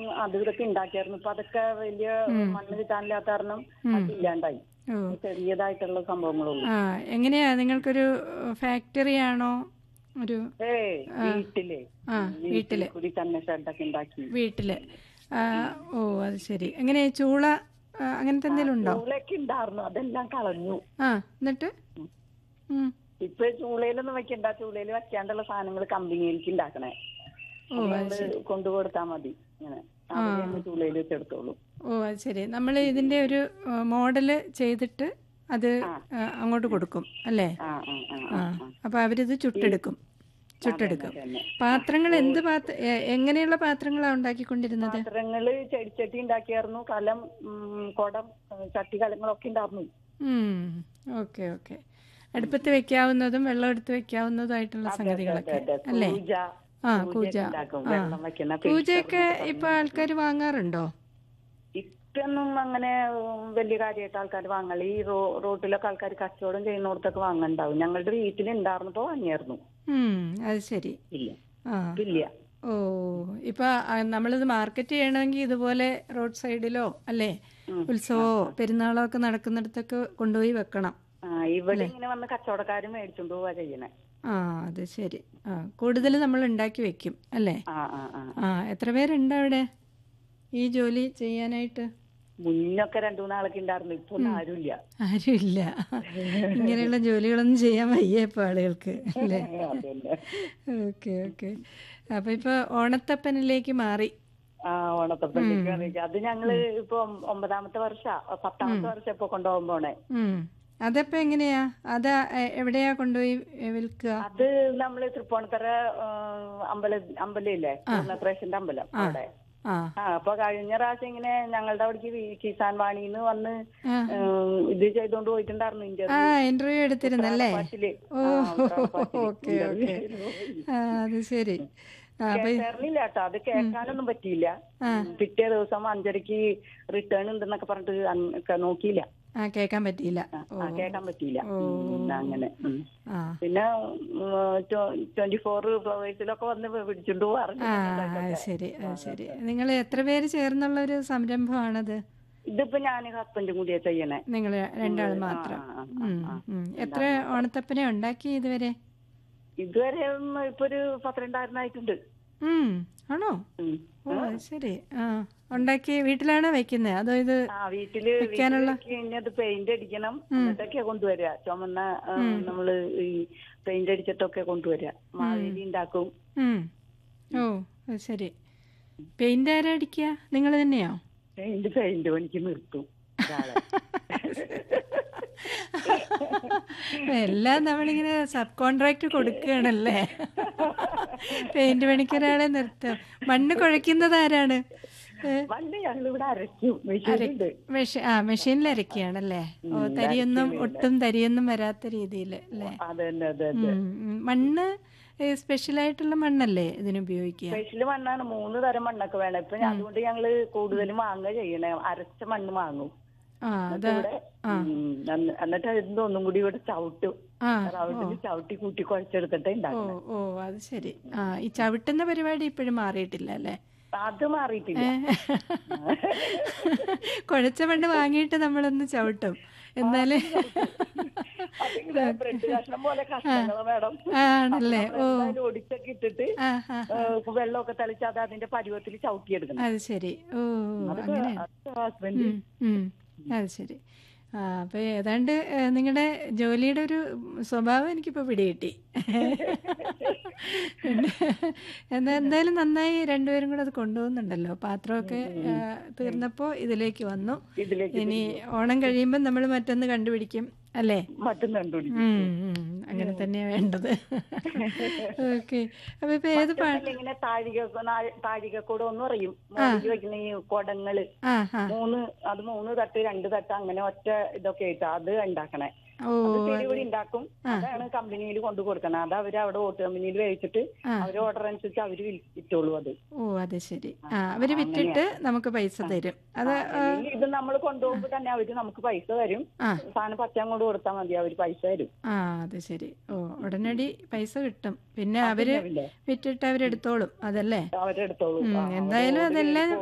അത് ഇതൊക്കെ ഉണ്ടാക്കിയായിരുന്നു ഇപ്പൊ അതൊക്കെ വലിയ മണ്ണ് കിട്ടാനില്ലാത്ത കാരണം അത് ഇല്ലാണ്ടായി ഓ ചെറിയതായിട്ടുള്ള സംഭവങ്ങളുള്ളൂ ആ എങ്ങനെയാ നിങ്ങൾക്കൊരു ഫാക്ടറി ആണോ ഒരു ഏയ് വീട്ടില് ആ വീട്ടില് കൂടി തന്നെ ഷെഡൊക്കെ ഉണ്ടാക്കി വീട്ടില് ആ, ഓ അത് ശരി എങ്ങനെ ചൂള ആ, അങ്ങനത്തെ എന്തെങ്കിലും ഉണ്ടോ ചൂളയൊക്കെ ഉണ്ടായിരുന്നു അതെല്ലാം കളഞ്ഞു ആ എന്നിട്ട് ഉം. ഇപ്പൊ ചൂളയിലൊന്നും വെക്കണ്ട ചൂളയിൽ വെക്കാണ്ടുള്ള സാധനങ്ങൾ കമ്പനിയിലേക്ക് ഉണ്ടാക്കണേ ഓ അത് നമ്മള് കൊണ്ടുകൊടുത്താ മതി ഇങ്ങനെ അവര് ചൂളയിൽ വെച്ചെടുത്തോളൂ ഓ അത് ശരി നമ്മൾ ഇതിന്റെ ഒരു മോഡല് ചെയ്തിട്ട് അത് ആ, അങ്ങോട്ട് കൊടുക്കും അല്ലേ ആ ആ ആ ആ അപ്പൊ അവരിത് ചുട്ടെടുക്കും ചുട്ടെടുക്കും തന്നെ. പാത്രങ്ങൾ എന്ത് പാത്ര എ- എങ്ങനെയുള്ള പാത്രങ്ങളാണ് ഉണ്ടാക്കിക്കൊണ്ടിരുന്നത് പാത്രങ്ങള് ചെടിച്ചട്ടി ഉണ്ടാക്കിയായിരുന്നു കലം ഉം, കുടം ഉം, ചട്ടി കലങ്ങളൊക്കെ ഉണ്ടായിരുന്നു ഓക്കെ ഓക്കെ അടുപ്പത്ത് വെക്കാവുന്നതും വെള്ളം എടുത്ത് വെക്കാവുന്നതുമായിട്ടുള്ള സംഗതികളൊക്കെ അതെ, അല്ലേ പൂജ ആ പൂജയൊക്കെ കൂജ ഉണ്ടാക്കും ആ വെള്ളം വെക്കുന്ന പൂജയൊക്കെ ഇപ്പൊ ആൾക്കാർ വാങ്ങാറുണ്ടോ ഇപ്പൊന്നും അങ്ങനെ ഉം, വലിയ കാര്യമായിട്ട് ആൾക്കാർ വാങ്ങല ഈ റോ റോട്ടിലൊക്കെ ആൾക്കാർ കച്ചവടം ചെയ്യുന്നിടത്തൊക്കെ വാങ്ങണ്ടാവും ഞങ്ങളുടെ വീട്ടിൽ ഉണ്ടായിരുന്നപ്പോ വാങ്ങിയായിരുന്നു ഉം അത് ശരി ഇല്ല ആ ഇല്ല ഓ ഇപ്പൊ ആ, നമ്മളിത് മാർക്കറ്റ് ചെയ്യണമെങ്കിൽ ഇതുപോലെ റോഡ് സൈഡിലോ അല്ലേ ഉത്സവമോ പെരുന്നാളോ ഒക്കെ നടക്കുന്നിടത്തൊക്കെ കൊണ്ടുപോയി വെക്കണം ആ ഇവിടെ ഇങ്ങനെ വന്ന് കച്ചവടക്കാര് മേടിച്ചോണ്ട് പോവാ ചെയ്യണേ ആ അത് ശരി ആ കൂടുതൽ നമ്മൾ ഉണ്ടാക്കി വെക്കും അല്ലേ ആ ആ ആ ആ എത്ര പേരുണ്ട് അവിടെ ഈ ജോലി ചെയ്യാനായിട്ട് മുന്നൊക്കെ രണ്ടു മൂന്നാളൊക്കെ ഉണ്ടായിരുന്നു ഇപ്പൊ ഒന്നും ആരുമില്ല ആരുമില്ല ഇങ്ങനെയുള്ള ജോലികളൊന്നും ചെയ്യാൻ വയ്യ ഇപ്പൊ ആളുകൾക്ക് അല്ലേ അതന്നെ ഓക്കെ ഓക്കെ അപ്പൊ ഇപ്പൊ ഓണത്തപ്പനിലേക്ക് മാറി ആ ഓണത്തപ്പനിലേക്ക് അറിയിക്കാം അത് ഞങ്ങള് ഇപ്പൊ ഒമ്പ- ഒമ്പതാമത്തെ വർഷ പത്താമത്തെ വർഷം ഇപ്പൊ കൊണ്ടുപോകാൻ പോണേ ഉം അതപ്പോ എങ്ങനെയാ അത് എ- എവിടെയാ കൊണ്ടുപോയി എ, വിൽക്കുക അത് നമ്മള് തൃപ്പൂണിത്തറ ആ, അമ്പല അമ്പലമില്ലേ പൂർണ്ണത്രേശന്റെ അമ്പലം അവിടെ ആ ആ അപ്പൊ കഴിഞ്ഞ പ്രാവശ്യം ഇങ്ങനെ ഞങ്ങളുടെ അവിടേക്ക് വി- കിസാൻ വാണിന്ന് വന്ന് ആ. ഉം, ഇത് ചെയ്തോണ്ട് പോയിട്ടുണ്ടായിരുന്നു ആ ഇന്റർവ്യൂ ഇന്റർവ്യൂ എടുത്തിരുന്നല്ലേ പാട്ടില് ഓ ഓക്കെ ഓക്കെ ആ അത് ശരി ആ അപ്പൊ കേറില്ല കേട്ടോ അത് കേൾക്കാനൊന്നും പറ്റിയില്ല പിറ്റേ ദിവസം അഞ്ചരക്ക് റിട്ടേൺ ഉണ്ടെന്നൊക്കെ പറഞ്ഞിട്ട് അന്ന് ഒക്കെ നോക്കിയില്ല ആ കേക്കാൻ പറ്റിയില്ല ഓ ആ കേൾക്കാൻ പറ്റിയില്ല ഉം, അങ്ങനെ ഉം. ആ പിന്നെ ട്വന്റി ഫോർ ഫ്ലവേഴ്സിലൊക്കെ വന്ന് പിടിച്ചോണ്ട് പോവാറുണ്ട് ആ അത് ശരി അത് ശരി നിങ്ങൾ എത്ര പേര് ചേർന്നുള്ള ഒരു സംരംഭമാണത് ഇതിപ്പോ ഞാൻ ഹസ്ബൻഡും കൂടിയാ ചെയ്യണേ നിങ്ങൾ രണ്ടാൾ മാത്രം ആ, ആ, ഉം, ഉം. എത്ര ഓണത്തപ്പനെ ഉണ്ടാക്കി ഇതുവരെ ഇതുവരെ ഉം ഇപ്പൊ ഒരു പന്ത്രണ്ടായിരനായിട്ടുണ്ട് ഉം ആണോ ഉം. ഓ അത് ശരി ആ ഉണ്ടാക്കി വീട്ടിലാണോ വെക്കുന്നത് അതോ ഇത് ആ വീട്ടില് വെക്കാനുള്ള- വീട്ടിലേക്ക് ഇനി അത് പെയിന്റ് അടിക്കണം എന്നിട്ടൊക്കെയാ കൊണ്ടുവരിക ചുമന്ന ആ, നമ്മള് ഈ പെയിന്റ് അടിച്ചിട്ടൊക്കെ കൊണ്ടുവരിക മാവേലി ഉണ്ടാക്കും ഉം. ഓ അത് ശരി പെയിന്റ് ആരാ അടിക്കുക നിങ്ങൾ തന്നെയോ പെയിന്റ് പെയിന്റ് പണിക്ക് നിർത്തും ഒരാളെ. എല്ലാം നമ്മളിങ്ങനെ സബ് കോൺട്രാക്ട് കൊടുക്കുകയാണല്ലേ പെയിന്റ് പണിക്കൊരാളെ നിർത്തും മണ്ണ് കുഴയ്ക്കുന്നത് ആരാണ് ഏ, പണ്ട് ഞങ്ങൾ ഇവിടെ അരയ്ക്കും മെഷീനുണ്ട് മെഷീൻ ആ മെഷീനിൽ അരക്കുകയാണല്ലേ ഓ തരിയൊന്നും ഒട്ടും തരിയൊന്നും വരാത്ത രീതിയിൽ അല്ലേ അതന്നെ അതെ ഉം, ഉം. മണ്ണ് സ്പെഷ്യൽ ആയിട്ടുള്ള മണ്ണല്ലേ ഇതിന് ഉപയോഗിക്കുക സ്പെഷ്യല് മണ്ണാണ് മൂന്ന് തരം മണ്ണൊക്കെ വേണം ഇപ്പൊ ഞാൻ- അതുകൊണ്ട് ഞങ്ങള് കൂടുതലും വാങ്ങുക ചെയ്യണേ അരച്ച മണ്ണ് വാങ്ങും ആ അതാ ഇവിടെ ഉം, അന്ന് എന്നിട്ട് അതിന്റെ ഒന്നും കൂടി ഇവിടെ ചവിട്ടും ആ റൗണ്ടിൽ ചവിട്ടി കൂട്ടി കുഴച്ചെടുത്തിട്ടേ ഓ ഉണ്ടാക്കണം ഓ അത് ശരി ആ ഈ ചവിട്ടുന്ന പരിപാടി ഇപ്പോഴും മാറിയിട്ടില്ല അല്ലേ അത് മാറിയിട്ടില്ല കുഴച്ച മണ്ണ് വാങ്ങിയിട്ട് നമ്മളൊന്ന് ചവിട്ടും എന്നാലേ അതിങ്ങനെ ബ്രെഡ് കഷ്ണം പോലെ കഷ്ണങ്ങള് വേണം ആണല്ലേ ഓ എന്തായാലും ഒടിച്ചൊക്കെ ഇട്ടിട്ട് ആ ആ ഏഹ് വെള്ളമൊക്കെ തളിച്ച് അത് അതിന്റെ പരുവത്തിൽ ചവിട്ടിയെടുക്കണം അത് ശരി ഓ അങ്ങനെ ഹസ്ബൻഡ് ഉം, ഉം. അത് ശരി ആ അപ്പൊ ഏതാണ്ട് നിങ്ങളുടെ ജോലിയുടെ ഒരു സ്വഭാവം എനിക്കിപ്പോ പിടികിട്ടി പിന്നെ എന്നാ എന്തായാലും നന്നായി രണ്ടുപേരും കൂടെ അത് കൊണ്ടുപോകുന്നുണ്ടല്ലോ പാത്രമൊക്കെ ആ, തീർന്നപ്പോ ഇതിലേക്ക് വന്നു ഇതിലേക്ക് ഇനി ഓണം കഴിയുമ്പോൾ നമ്മൾ മറ്റൊന്ന് കണ്ടുപിടിക്കും അല്ലേ മറ്റും കണ്ടുപിടിക്കും ഉം, ഉം. അങ്ങനെ തന്നെയാ വേണ്ടത് ഓക്കെ അപ്പൊ ഇപ്പൊ ഏത് പാ മറ്റൊന്നല്ല ഇങ്ങനെ താഴിക താഴികക്കൂടെ ഒന്ന് പറയും മുകളിൽ വെക്കുന്ന ഈ കുടങ്ങള് ആ ആ മൂന്ന് അത് മൂന്ന് തട്ട് രണ്ട് തട്ട് അങ്ങനെ ഒറ്റ ഇതൊക്കെ ആയിട്ട് അത് ഉണ്ടാക്കണേ ഓ അത് ചെടിപൊടി ഉണ്ടാക്കും അതാണ് കമ്പനിയിൽ കൊണ്ടു കൊടുക്കണം അത് അവര് അവിടെ ഓട്ട് കമ്പനിയിൽ വേവിച്ചിട്ട് അവര് ഓർഡർ അനുസരിച്ച് അവര് വിൽ- വിറ്റോളൂ അത് ഓ അത് ശരി ആ അവര് വിറ്റിട്ട് നമുക്ക് പൈസ തരും അത് അല്ലെങ്കിൽ ഇത് നമ്മൾ കൊണ്ടുപോകുമ്പോ തന്നെ അവര് നമുക്ക് പൈസ തരും ആ. സാധനം പച്ചാൻ കൊണ്ട് കൊടുത്താൽ മതി അവര് പൈസ തരും ആ അത് ശരി ഓ ഉടനടി പൈസ കിട്ടും പിന്നെ അവര് പിന്നെ വിറ്റിട്ട് അവരെടുത്തോളും അതല്ലേ അവരെടുത്തോളൂ ഉം, ആ, അവര് എന്തായാലും order അതെല്ലാം